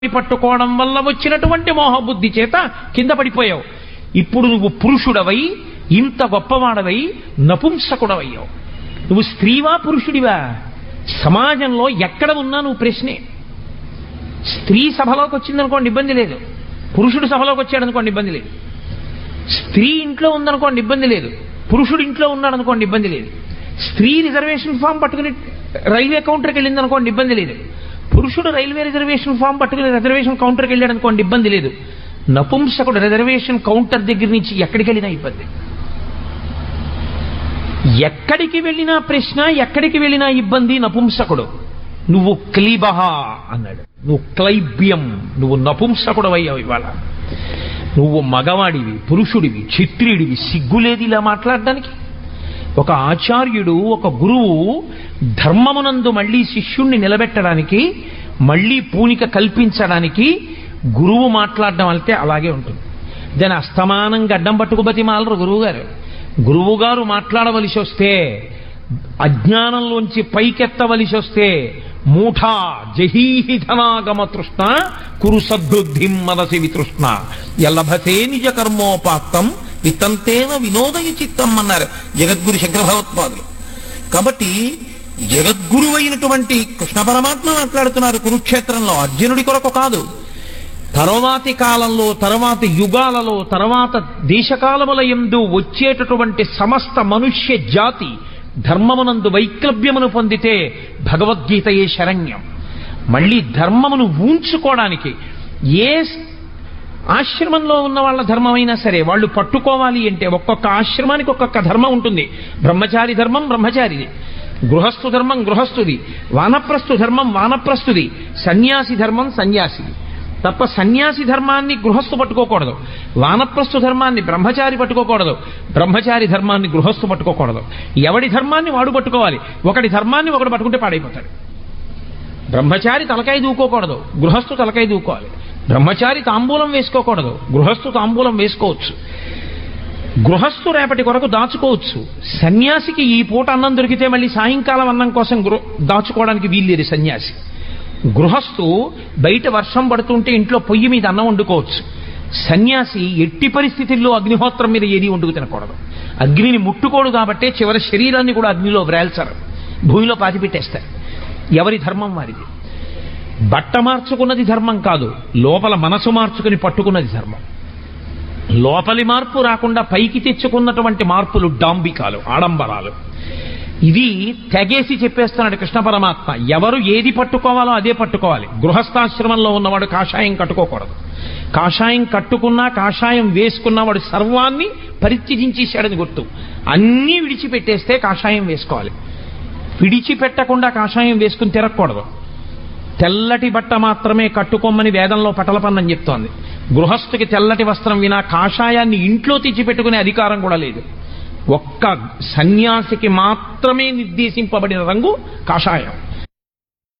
పట్టుకోవడం వల్ల వచ్చినటువంటి మోహబుద్ధి చేత కింద పడిపోయావు ఇప్పుడు నువ్వు పురుషుడవై ఇంత గొప్పవాడవై నపుంసకుడవయ్యావు నువ్వు స్త్రీవా పురుషుడివా సమాజంలో ఎక్కడ ఉన్నా నువ్వు ప్రశ్నే స్త్రీ సభలోకి వచ్చిందనుకోండి ఇబ్బంది లేదు పురుషుడు సభలోకి వచ్చాడు అనుకోండి ఇబ్బంది లేదు స్త్రీ ఇంట్లో ఉందనుకోండి ఇబ్బంది లేదు పురుషుడు ఇంట్లో ఉన్నాడు అనుకోండి ఇబ్బంది లేదు స్త్రీ రిజర్వేషన్ ఫామ్ పట్టుకుని రైల్వే కౌంటర్కి వెళ్ళింది అనుకోండి ఇబ్బంది లేదు పురుషుడు రైల్వే రిజర్వేషన్ ఫామ్ పట్టుకుని రిజర్వేషన్ కౌంటర్కి వెళ్ళాడు అనుకోండి ఇబ్బంది లేదు నపుంసకుడు రిజర్వేషన్ కౌంటర్ దగ్గర నుంచి ఎక్కడికి వెళ్ళినా ఇబ్బంది ఎక్కడికి వెళ్ళినా ప్రశ్న ఎక్కడికి వెళ్ళినా ఇబ్బంది నపుంసకుడు నువ్వు క్లీబహ అన్నాడు నువ్వు క్లైబ్యం నువ్వు నపుంసకుడు అయ్యావు ఇవాళ నువ్వు మగవాడివి పురుషుడివి క్షత్రియుడివి సిగ్గులేదు ఇలా మాట్లాడడానికి ఒక ఆచార్యుడు ఒక గురువు ధర్మమునందు మళ్ళీ శిష్యుణ్ణి నిలబెట్టడానికి మళ్ళీ పూనిక కల్పించడానికి గురువు మాట్లాడడం అంటే అలాగే ఉంటుంది దాని అస్తమానం గడ్డం పట్టుకు బతిమాలరు గురువు గారు గురువు గారు మాట్లాడవలసి వస్తే అజ్ఞానంలోంచి పైకెత్తవలసి వస్తే మూఢా జహీహి ధనాగమ తృష్ణ కురు సద్బుద్ధిం మనసి వితృష్ణ ఎల్లభతే నిజ కర్మోపాత్తం విత్తంతేన వినోదయ చిత్తం అన్నారు జగద్గురు శంకర భగవత్పాదులు కాబట్టి జగద్గురు అయినటువంటి కృష్ణ పరమాత్మ మాట్లాడుతున్నారు కురుక్షేత్రంలో అర్జునుడి కొరకు కాదు తర్వాతి కాలంలో తర్వాతి యుగాలలో తర్వాత దేశకాలముల ఎందు వచ్చేటటువంటి సమస్త మనుష్య జాతి ధర్మమునందు వైక్లభ్యమును పొందితే భగవద్గీతయే శరణ్యం మళ్ళీ ధర్మమును ఊంచుకోవడానికి ఏ ఆశ్రమంలో ఉన్న వాళ్ళ ధర్మమైనా సరే వాళ్ళు పట్టుకోవాలి అంటే ఒక్కొక్క ఆశ్రమానికి ఒక్కొక్క ధర్మం ఉంటుంది బ్రహ్మచారి ధర్మం బ్రహ్మచారిది గృహస్థు ధర్మం గృహస్థుది వానప్రస్థు ధర్మం వానప్రస్థుది సన్యాసి ధర్మం సన్యాసిది తప్ప సన్యాసి ధర్మాన్ని గృహస్థు పట్టుకోకూడదు వానప్రస్థు ధర్మాన్ని బ్రహ్మచారి పట్టుకోకూడదు బ్రహ్మచారి ధర్మాన్ని గృహస్థు పట్టుకోకూడదు ఎవడి ధర్మాన్ని వాడు పట్టుకోవాలి ఒకటి ధర్మాన్ని ఒకడు పట్టుకుంటే పాడైపోతాడు బ్రహ్మచారి తలకాయ దూకోకూడదు గృహస్థు తలకాయ దూకోవాలి బ్రహ్మచారి తాంబూలం వేసుకోకూడదు గృహస్థు తాంబూలం వేసుకోవచ్చు గృహస్థు రేపటి కొరకు దాచుకోవచ్చు సన్యాసికి ఈ పూట అన్నం దొరికితే మళ్ళీ సాయంకాలం అన్నం కోసం గృ- దాచుకోవడానికి వీల్లేదు సన్యాసి గృహస్థు బయట వర్షం పడుతుంటే ఇంట్లో పొయ్యి మీద అన్నం వండుకోవచ్చు సన్యాసి ఎట్టి పరిస్థితుల్లో అగ్నిహోత్రం మీద ఏది వండుకు తినకూడదు అగ్నిని ముట్టుకోడు కాబట్టే చివరి శరీరాన్ని కూడా అగ్నిలో వ్రేల్చరు భూమిలో పాతిపెట్టేస్తారు ఎవరి ధర్మం వారిది బట్ట మార్చుకున్నది ధర్మం కాదు లోపల మనసు మార్చుకుని పట్టుకున్నది ధర్మం లోపలి మార్పు రాకుండా పైకి తెచ్చుకున్నటువంటి మార్పులు డాంబికాలు ఆడంబరాలు ఇది తెగేసి చెప్పేస్తున్నాడు కృష్ణ పరమాత్మ ఎవరు ఏది పట్టుకోవాలో అదే పట్టుకోవాలి గృహస్థాశ్రమంలో ఉన్నవాడు కాషాయం కట్టుకోకూడదు కాషాయం కట్టుకున్నా కాషాయం వేసుకున్నా వాడు సర్వాన్ని పరిత్యజించేశాడని గుర్తు అన్నీ విడిచిపెట్టేస్తే కాషాయం వేసుకోవాలి విడిచిపెట్టకుండా కాషాయం వేసుకుని తిరగకూడదు తెల్లటి బట్ట మాత్రమే కట్టుకోమని వేదంలో పటలపన్నం చెప్తోంది గృహస్థుకి తెల్లటి వస్త్రం వినా కాషాయాన్ని ఇంట్లో తెచ్చిపెట్టుకునే అధికారం కూడా లేదు ఒక్క సన్యాసికి మాత్రమే నిర్దేశింపబడిన రంగు కాషాయం